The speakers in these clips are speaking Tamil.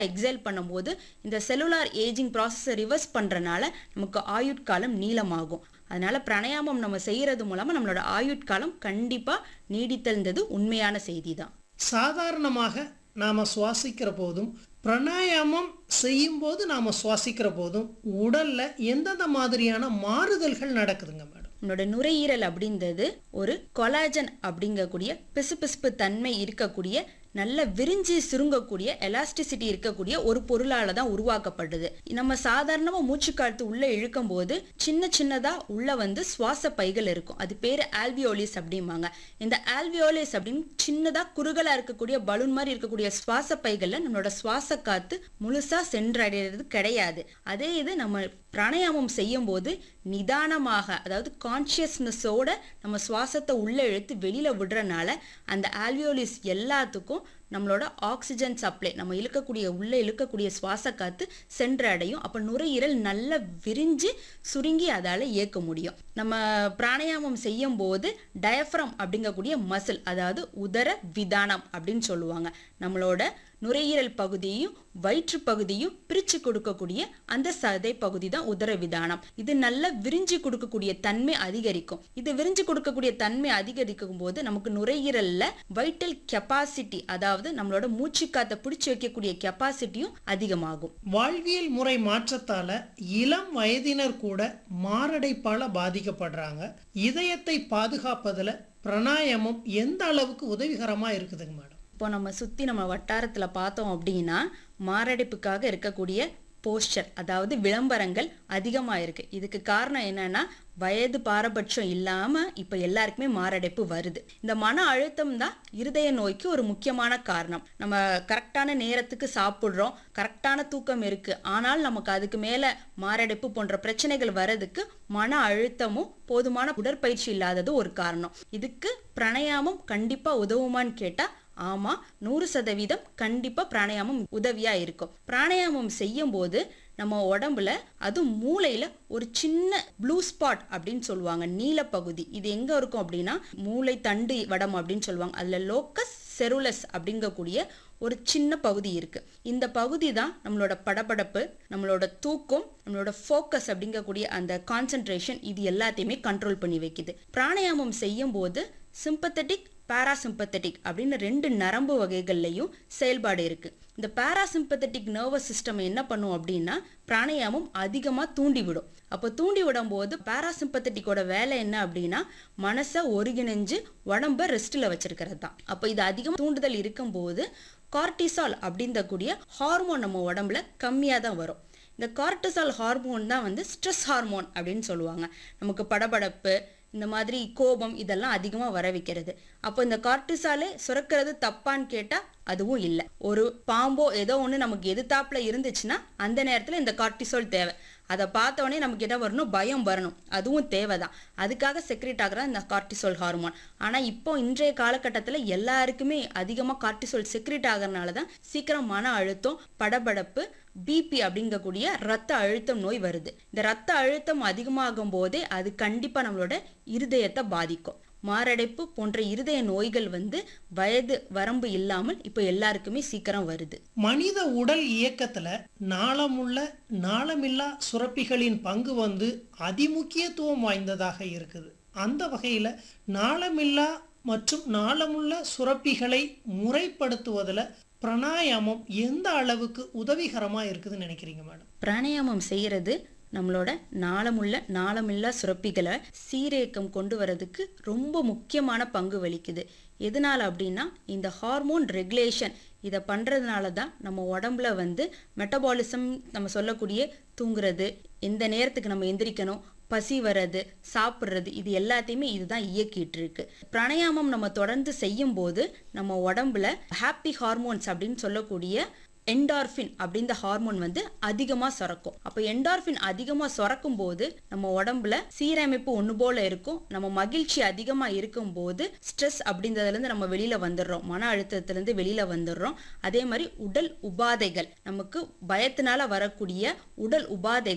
எக்ஸைல் பண்ணும்போது இந்த செல்லுலார் ஏஜிங் ப்ராசஸை ரிவர்ஸ் பண்ணுறனால நமக்கு ஆயுட்காலம் நீளமாகும் அதனால பிராணாயாமம் நம்ம செய்யறது மூலமா நம்மளோட ஆயுட்காலம் கண்டிப்பா நீடித்தல்ன்றது உண்மையான செய்தி தான் சாதாரணமாக நாம் சுவாசிக்கிற போதும் பிராணாயாமம் செய்யும்போது நாம் சுவாசிக்கிற போதும் உடல்ல எந்தெந்த மாதிரியான மாறுதல்கள் நடக்குதுங்க மேடம் நம்மளோட நுரையீரல் அப்படின்றது ஒரு கொலாஜன் அப்படிங்கக்கூடிய பிசுபிசுப்பு தன்மை இருக்கக்கூடிய நல்ல விரிஞ்சு சுருங்கக்கூடிய எலாஸ்டிசிட்டி இருக்கக்கூடிய ஒரு பொருளால தான் உருவாக்கப்படுது நம்ம சாதாரணமா மூச்சு காத்து உள்ள இழுக்கும் போது சின்ன சின்னதா உள்ள வந்து சுவாச பைகள் இருக்கும் அது பேரு ஆல்வியோலிஸ் அப்படிம்பாங்க இந்த ஆல்வியோலிஸ் அப்படின்னு சின்னதா குறுகலா இருக்கக்கூடிய பலூன் மாதிரி இருக்கக்கூடிய சுவாச பைகள்ல நம்மளோட சுவாச காத்து முழுசா சென்றடைகிறது கிடையாது அதே இது நம்ம பிராணாயாமம் செய்யும் போது நிதானமாக அதாவது கான்சியஸ்னஸோட நம்ம சுவாசத்தை உள்ள இழுத்து வெளியில விடுறனால அந்த ஆல்வியோலிஸ் எல்லாத்துக்கும் நம்மளோட ஆக்சிஜன் சப்ளை நம்ம இழுக்கக்கூடிய உள்ள இழுக்கக்கூடிய சுவாச காத்து சென்றடையும் அப்ப நுரையீரல் நல்லா விரிஞ்சு சுருங்கி அதால இயக்க முடியும் நம்ம பிராணாயாமம் செய்யும் போது டயஃப்ரம் அப்படிங்கக்கூடிய மசில் அதாவது உதர விதானம் அப்படின்னு சொல்லுவாங்க நம்மளோட நுரையீரல் பகுதியையும் வயிற்று பகுதியும் பிரிச்சு கொடுக்கக்கூடிய அந்த சதை பகுதி தான் உதர விதானம் இது நல்லா விரிஞ்சு கொடுக்கக்கூடிய தன்மை அதிகரிக்கும் இது விரிஞ்சு கொடுக்கக்கூடிய தன்மை அதிகரிக்கும் போது நமக்கு நுரையீரல்ல வைட்டல் கெப்பாசிட்டி அதாவது நம்மளோட மூச்சு காத்தை பிடிச்சு வைக்கக்கூடிய கெப்பாசிட்டியும் அதிகமாகும் வாழ்வியல் முறை மாற்றத்தால இளம் வயதினர் கூட மாரடைப்பால பாதிக்கப்படுறாங்க இதயத்தை பாதுகாப்பதுல பிராணாயாமம் எந்த அளவுக்கு உதவிகரமா இருக்குதுங்க மேடம் இப்போ நம்ம சுத்தி நம்ம வட்டாரத்துல பார்த்தோம் அப்படின்னா மாரடைப்புக்காக இருக்கக்கூடிய போஸ்டர் அதாவது விளம்பரங்கள் அதிகமா இருக்கு இதுக்கு காரணம் என்னன்னா வயது பாரபட்சம் இல்லாம இப்ப எல்லாருக்குமே மாரடைப்பு வருது இந்த மன அழுத்தம் தான் இருதய நோய்க்கு ஒரு முக்கியமான காரணம் நம்ம கரெக்டான நேரத்துக்கு சாப்பிடுறோம் கரெக்டான தூக்கம் இருக்கு ஆனால் நமக்கு அதுக்கு மேல மாரடைப்பு போன்ற பிரச்சனைகள் வர்றதுக்கு மன அழுத்தமும் போதுமான உடற்பயிற்சி இல்லாதது ஒரு காரணம் இதுக்கு பிராணாயாமம் கண்டிப்பா உதவுமான்னு கேட்டா ஆமா நூறு சதவீதம் கண்டிப்பா பிராணாயாமம் உதவியா இருக்கும் பிராணாயாமம் செய்யும் போது நம்ம உடம்புல அதுவும் மூளையில ஒரு சின்ன ப்ளூ ஸ்பாட் அப்படின்னு சொல்லுவாங்க நீல பகுதி இது எங்க இருக்கும் அப்படின்னா மூளை தண்டு வடம் அப்படின்னு சொல்லுவாங்க அதுல லோக்கஸ் செருலஸ் அப்படிங்கக்கூடிய ஒரு சின்ன பகுதி இருக்கு இந்த பகுதி தான் நம்மளோட படபடப்பு நம்மளோட தூக்கம் நம்மளோட ஃபோக்கஸ் அப்படிங்கக்கூடிய அந்த கான்சென்ட்ரேஷன் இது எல்லாத்தையுமே கண்ட்ரோல் பண்ணி வைக்குது பிராணாயாமம் செய்யும் போது சிம்பத்தட்டிக் பாராசிம்பத்தட்டிக் அப்படின்னு ரெண்டு நரம்பு வகைகள்லையும் செயல்பாடு இருக்கு இந்த பாராசிம்பத்தட்டிக் நர்வஸ் சிஸ்டம் என்ன பண்ணும் அப்படின்னா பிராணாயாமம் அதிகமாக தூண்டி விடும் அப்போ தூண்டி விடும் போது பாராசிம்பத்தட்டிக்கோட வேலை என்ன அப்படின்னா மனசை ஒருங்கிணைஞ்சு உடம்ப ரெஸ்ட்டில் வச்சிருக்கிறது தான் அப்போ இது அதிகம் தூண்டுதல் இருக்கும்போது கார்டிசால் அப்படிங்கக்கூடிய ஹார்மோன் நம்ம உடம்புல கம்மியாக தான் வரும் இந்த கார்டிசால் ஹார்மோன் தான் வந்து ஸ்ட்ரெஸ் ஹார்மோன் அப்படின்னு சொல்லுவாங்க நமக்கு படபடப்பு இந்த மாதிரி கோபம் இதெல்லாம் அதிகமாக வர வைக்கிறது அப்போ இந்த கார்டிசாலே சுரக்கிறது தப்பான்னு கேட்டால் அதுவும் இல்லை ஒரு பாம்போ ஏதோ ஒன்று நமக்கு எதிர்த்தாப்புல இருந்துச்சுன்னா அந்த நேரத்தில் இந்த கார்டிசோல் தேவை அதை பார்த்த உடனே நமக்கு என்ன வரணும் பயம் வரணும் அதுவும் தேவைதான் அதுக்காக செக்ரேட் ஆகிற இந்த கார்டிசோல் ஹார்மோன் ஆனால் இப்போ இன்றைய காலகட்டத்தில் எல்லாருக்குமே அதிகமாக கார்டிசோல் செக்ரேட் ஆகிறதுனால தான் சீக்கிரம் மன அழுத்தம் படபடப்பு பிபி அப்படிங்கக்கூடிய ரத்த அழுத்தம் நோய் வருது இந்த ரத்த அழுத்தம் அதிகமாகும் போதே அது கண்டிப்பாக நம்மளோட இருதயத்தை பாதிக்கும் மாரடைப்பு போன்ற இருதய நோய்கள் வந்து வயது வரம்பு இல்லாமல் இப்போ எல்லாருக்குமே சீக்கிரம் வருது மனித உடல் இயக்கத்துல நாளமுள்ள நாளமில்லா சுரப்பிகளின் பங்கு வந்து அதிமுக்கியத்துவம் வாய்ந்ததாக இருக்குது அந்த வகையில நாளமில்லா மற்றும் நாளமுள்ள சுரப்பிகளை முறைப்படுத்துவதில் பிராணாயாமம் எந்த அளவுக்கு உதவிகரமா இருக்குதுன்னு நினைக்கிறீங்க மேடம் பிராணாயாமம் செய்யறது நம்மளோட நாளமுள்ள நாளமில்லா சுரப்பிகளை சீரேக்கம் கொண்டு வரதுக்கு ரொம்ப முக்கியமான பங்கு வகிக்குது எதனால அப்படின்னா இந்த ஹார்மோன் ரெகுலேஷன் இதை பண்ணுறதுனால தான் நம்ம உடம்புல வந்து மெட்டபாலிசம் நம்ம சொல்லக்கூடிய தூங்குறது எந்த நேரத்துக்கு நம்ம எந்திரிக்கணும் பசி வர்றது சாப்பிட்றது இது எல்லாத்தையுமே இதுதான் இயக்கிட்டு இருக்கு பிராணாயாமம் நம்ம தொடர்ந்து செய்யும் போது நம்ம உடம்புல ஹாப்பி ஹார்மோன்ஸ் அப்படின்னு சொல்லக்கூடிய என்டார்ஃபின் அப்படின்ற ஹார்மோன் வந்து அதிகமாக சுரக்கும் அப்போ என்டார்ஃபின் அதிகமாக சுரக்கும் போது நம்ம உடம்புல சீரமைப்பு ஒன்று போல இருக்கும் நம்ம மகிழ்ச்சி அதிகமாக இருக்கும் போது ஸ்ட்ரெஸ் அப்படின்றதுலேருந்து நம்ம வெளியில் வந்துடுறோம் மன அழுத்தத்துலேருந்து வெளியில் வந்துடுறோம் அதே மாதிரி உடல் உபாதைகள் நமக்கு பயத்தினால வரக்கூடிய உடல் உபாதைகள்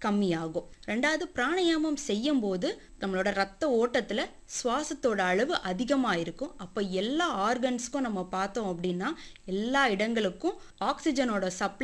கம்மியாகும் ரெண்டாவது பிராணாயாமம் செய்யும் போது நம்மளோட ரத்த ஓட்டத்துல சுவாசத்தோட அளவு அதிகமா இருக்கும் அப்ப எல்லா ஆர்கன்ஸ்க்கும் நம்ம பார்த்தோம் அப்படின்னா எல்லா இடங்களுக்கும் ஆக்சிஜனோட சப்ளை